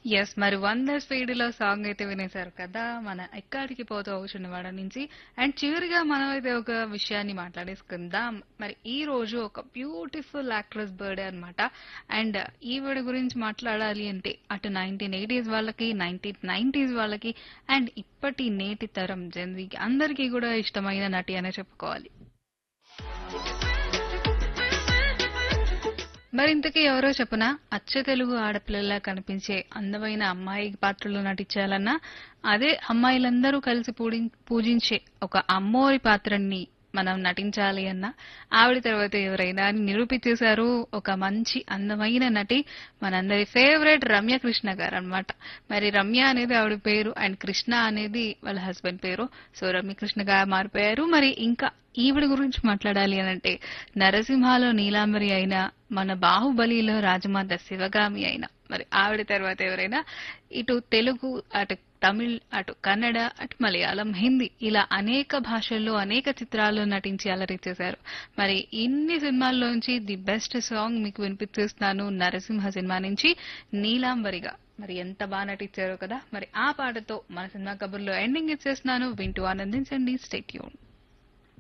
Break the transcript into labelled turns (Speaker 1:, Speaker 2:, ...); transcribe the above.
Speaker 1: yes మరి వంద speed లో సాంగ్ అయితే వినేశారు కదా మన ఎక్కడికి పోతూ వాడ నుంచి అండ్ చివరిగా మనం అయితే ఒక విషయాన్ని మాట్లాడేసుకుందాం మరి ఈ రోజు ఒక బ్యూటిఫుల్ యాక్ట్రెస్ బర్త్డే అన్నమాట అండ్ ఈవిడ గురించి మాట్లాడాలి అంటే అటు నైన్టీన్ ఎయిటీస్ వాళ్ళకి నైన్టీన్ నైన్టీస్ వాళ్ళకి అండ్ ఇప్పటి నేటి తరం జన్వీకి అందరికీ కూడా ఇష్టమైన నటి అనే చెప్పుకోవాలి మరి ఇంతకీ ఎవరో చెప్పనా అచ్చ తెలుగు ఆడపిల్లలా కనిపించే అందమైన అమ్మాయి పాత్రలో నటించాలన్నా అదే అమ్మాయిలందరూ కలిసి పూడి- పూజించే ఒక అమ్మోరి పాత్రని మనం నటించాలి అన్నా ఆవిడ తర్వాత ఎవరైనా అని నిరూపించేశారు ఒక మంచి అందమైన నటి మనందరి ఫేవరెట్ రమ్య కృష్ణ గారు అన్నమాట మరి రమ్య అనేది ఆవిడ పేరు అండ్ కృష్ణ అనేది వాళ్ళ హస్బెండ్ పేరు సో రమ్య కృష్ణ గారు మారిపోయారు మరి ఇంకా ఈవిడ గురించి మాట్లాడాలి అని అంటే నరసింహలో నీలాంబరి అయిన మన బాహుబలిలో రాజమాత శివగామి అయిన మరి ఆవిడ తర్వాత ఎవరైనా ఇటు తెలుగు అటు తమిళ్ అటు కన్నడ అటు మలయాళం హిందీ ఇలా అనేక భాషల్లో అనేక చిత్రాల్లో నటించి అలరించేశారు మరి ఇన్ని సినిమాల్లోంచి ది బెస్ట్ సాంగ్ మీకు వినిపిస్తున్నాను నరసింహ సినిమా నుంచి నీలాంబరిగా మరి ఎంత బాగా నటించారో కదా మరి ఆ పాటతో మన సినిమా కబుర్లో ఎండింగ్ ఇచ్చేస్తున్నాను వింటూ ఆనందించండి స్టేట్యూన్